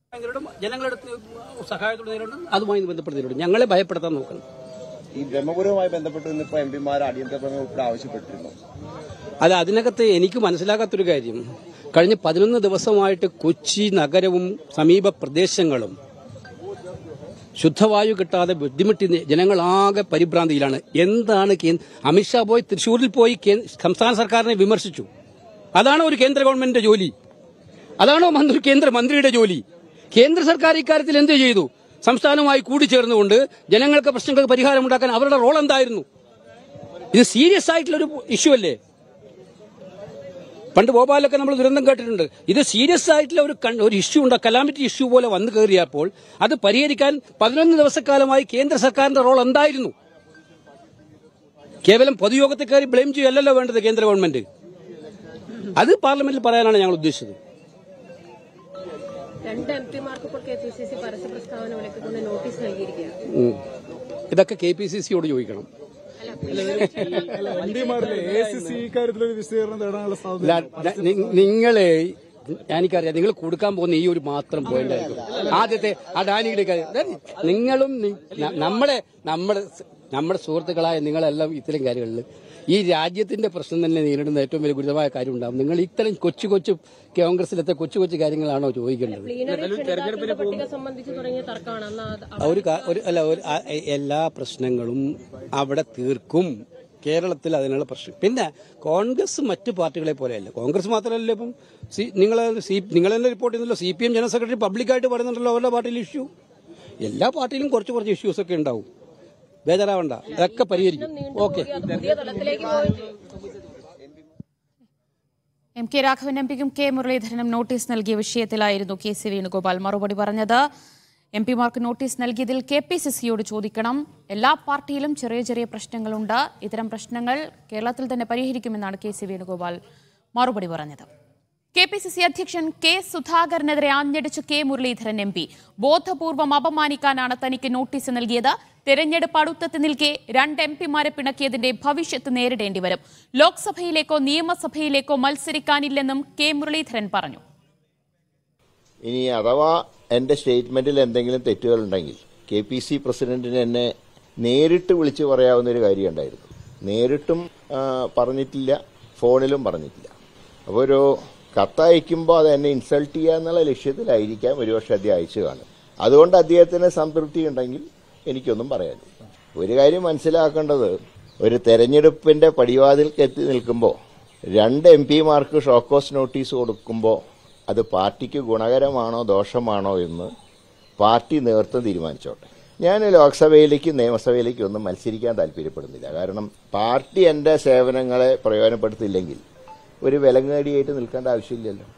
നേരിടും ജനങ്ങളുടെ സഹായത്തോടെ നേരിടും അതുമായി ബന്ധപ്പെട്ട് നേരിടും ഞങ്ങളെ ഭയപ്പെടുത്താൻ നോക്കണം ഈ ബ്രഹ്മപുരവുമായി ബന്ധപ്പെട്ട് ഇന്നിപ്പോ എം പിമാർ അടിയന്തര പ്രമേയം ഉൾപ്പെടെ ആവശ്യപ്പെട്ടിരുന്നു അത് അതിനകത്ത് എനിക്ക് മനസ്സിലാകാത്തൊരു കാര്യം കഴിഞ്ഞ പതിനൊന്ന് ദിവസമായിട്ട് കൊച്ചി നഗരവും സമീപ പ്രദേശങ്ങളും ശുദ്ധവായു കിട്ടാതെ ബുദ്ധിമുട്ടി ജനങ്ങളാകെ പരിഭ്രാന്തിയിലാണ് എന്താണ് കേ- അമിത്ഷാ പോയി തൃശൂരിൽ പോയി കേ- സംസ്ഥാന സർക്കാരിനെ വിമർശിച്ചു അതാണോ ഒരു കേന്ദ്ര ഗവൺമെന്റിന്റെ ജോലി അതാണോ മന്ത്രി കേന്ദ്ര മന്ത്രിയുടെ ജോലി കേന്ദ്ര സർക്കാർ ഇക്കാര്യത്തിൽ എന്ത് ചെയ്തു സംസ്ഥാനവുമായി കൂടിച്ചേർന്നുകൊണ്ട് ജനങ്ങൾക്ക് പ്രശ്നങ്ങൾക്ക് പരിഹാരം ഉണ്ടാക്കാൻ അവരുടെ റോൾ എന്തായിരുന്നു ഇത് സീരിയസ് ആയിട്ടുള്ളൊരു ഇഷ്യൂ അല്ലേ പണ്ട് ഭോപ്പാലൊക്കെ നമ്മൾ ദുരന്തം കേട്ടിട്ടുണ്ട് ഇത് സീരിയസ് ആയിട്ടുള്ള ഒരു കൺ- ഒരു ഇഷ്യൂ ഉണ്ട് കലാമിറ്റി ഇഷ്യൂ പോലെ വന്നു കയറിയപ്പോൾ അത് പരിഹരിക്കാൻ പതിനൊന്ന് ദിവസക്കാലമായി കേന്ദ്ര സർക്കാരിന്റെ റോൾ എന്തായിരുന്നു കേവലം പൊതുയോഗത്തെ കയറി ബ്ലെയിം ചെയ്യല്ലല്ലോ വേണ്ടത് കേന്ദ്ര ഗവൺമെന്റ് അത് പാർലമെന്റിൽ പറയാനാണ് ഞങ്ങൾ ഉദ്ദേശിച്ചത് രണ്ട് എം പിമാർക്ക് ഇപ്പോൾ കെ പി സി സി പരസ്യ പ്രസ്താവന വിലക്കിക്കൊണ്ട് നോട്ടീസ് നൽകിയിരിക്കുകയാണ് ഉം. ഇതൊക്കെ കെ പി സി സിയോട് ചോദിക്കണം എംപിമാരിലെ എ സി സി ഇക്കാര്യത്തിലൊരു വിശദീകരണം തേടാനുള്ള സാധ്യത ഇല്ല, നി- നിങ്ങളെ എനിക്കറിയാം നിങ്ങൾ കൊടുക്കാൻ പോകുന്ന ഈ ഒരു മാത്രം പോയിന്റ് ആയിരിക്കും ആദ്യത്തെ ആ ഡാനിയുടെ കാര്യം അതായത് നിങ്ങളും നി- ന- നമ്മളെ നമ്മുടെ സ്- നമ്മുടെ സുഹൃത്തുക്കളായ നിങ്ങളെല്ലാം ഇത്തരം കാര്യങ്ങളിൽ ഈ രാജ്യത്തിന്റെ പ്രശ്നം തന്നെ നേരിടുന്ന ഏറ്റവും വലിയ ഗുരുതരമായ കാര്യം ഉണ്ടാവും നിങ്ങൾ ഇത്തരം കൊച്ചു കൊച്ചു കോൺഗ്രസിലത്തെ കൊച്ചു കൊച്ചു കാര്യങ്ങളാണോ ചോദിക്കേണ്ടത് പ്ലീനറി ക്ഷണിതാക്കളുടെ പട്ടിക സംബന്ധിച്ച് തുടങ്ങിയ തർക്കമാണ് അന്ന് അത് ഒരു കാ- ഒരു അല്ല ഒരു ആ- എ- എല്ലാ പ്രശ്നങ്ങളും അവിടെ തീർക്കും കേരളത്തിൽ അതിനുള്ള പ്രശ്നം പിന്നെ കോൺഗ്രസ് മറ്റു പാർട്ടികളെ പോലെയല്ല കോൺഗ്രസ് മാത്രമല്ല ഇപ്പം സി നിങ്ങൾ സി നിങ്ങൾ തന്നെ റിപ്പോർട്ട് ചെയ്യുന്നല്ലോ C P M general secretary പബ്ലിക്കായിട്ട് പറയുന്നുണ്ടല്ലോ അവരുടെ പാർട്ടിയിൽ ഇഷ്യൂ എല്ലാ പാർട്ടിയിലും കുറച്ച് കുറച്ച് ഇഷ്യൂസ് ഒക്കെ ഉണ്ടാവും ബേജാറാവണ്ട അതൊക്കെ പരിഹരിക്കും ഓക്കെ അത് പുതിയ തലത്തിലേക്ക് പോവുകയും ചെയ്യും എം കെ രാഘവൻ എം പിക്കും കെ മുരളീധരനും നോട്ടീസ് നൽകിയ വിഷയത്തിലായിരുന്നു കെ സി വേണുഗോപാൽ മറുപടി പറഞ്ഞത് എം പിമാർക്ക് നോട്ടീസ് നൽകിയതിൽ കെ പി സി സിയോട് ചോദിക്കണം എല്ലാ പാർട്ടിയിലും ചെറിയ ചെറിയ പ്രശ്നങ്ങളുണ്ട് ഇത്തരം പ്രശ്നങ്ങൾ കേരളത്തിൽ തന്നെ പരിഹരിക്കുമെന്നാണ് കെ സി വേണുഗോപാൽ മറുപടി പറഞ്ഞത് കെ പി സി സി അധ്യക്ഷൻ കെ സുധാകരനെതിരെ ആഞ്ഞടിച്ചു കെ മുരളീധരൻ എം പി ബോധപൂർവം അപമാനിക്കാനാണ് തനിക്ക് നോട്ടീസ് നൽകിയത് തെരഞ്ഞെടുപ്പ് അടുത്തെത്തി നിൽക്കെ രണ്ട് എം പിമാരെ പിണക്കിയതിന്റെ ഭവിഷ്യത്ത് നേരിടേണ്ടി വരും ലോക്സഭയിലേക്കോ നിയമസഭയിലേക്കോ മത്സരിക്കാനില്ലെന്നും കെ മുരളീധരൻ പറഞ്ഞു ഇനി അഥവാ എൻ്റെ സ്റ്റേറ്റ്മെന്റിൽ എന്തെങ്കിലും തെറ്റുകളുണ്ടെങ്കിൽ കെ പി സി പ്രസിഡന്റിന് എന്നെ നേരിട്ട് വിളിച്ചു പറയാവുന്ന ഒരു കാര്യം ഉണ്ടായിരുന്നു നേരിട്ടും ആ, പറഞ്ഞിട്ടില്ല ഫോണിലും പറഞ്ഞിട്ടില്ല അപ്പോൾ ഒരു കത്തയക്കുമ്പോൾ അത് എന്നെ ഇൻസൾട്ട് ചെയ്യുക എന്നുള്ള ലക്ഷ്യത്തിലായിരിക്കാം ഒരുപക്ഷെ അദ്ദേഹം അയച്ചു കാണും അതുകൊണ്ട് അദ്ദേഹത്തിന് സംതൃപ്തി ഉണ്ടെങ്കിൽ എനിക്കൊന്നും പറയാനില്ല ഒരു കാര്യം മനസ്സിലാക്കേണ്ടത് ഒരു തെരഞ്ഞെടുപ്പിന്റെ പടിവാതിൽക്ക് എത്തി നിൽക്കുമ്പോൾ രണ്ട് എം പിമാർക്ക് ഷോക്കോസ് നോട്ടീസ് കൊടുക്കുമ്പോൾ അത് പാർട്ടിക്ക് ഗുണകരമാണോ ദോഷമാണോ എന്ന് പാർട്ടി നേതൃത്വം തീരുമാനിച്ചോട്ടെ ഞാൻ ലോക്സഭയിലേക്കും നിയമസഭയിലേക്കും ഒന്നും മത്സരിക്കാൻ താല്പര്യപ്പെടുന്നില്ല കാരണം പാർട്ടി എൻ്റെ സേവനങ്ങളെ പ്രയോജനപ്പെടുത്തില്ലെങ്കിൽ ഒരു വിലങ്ങേടിയായിട്ട് നിൽക്കേണ്ട ആവശ്യമില്ലല്ലോ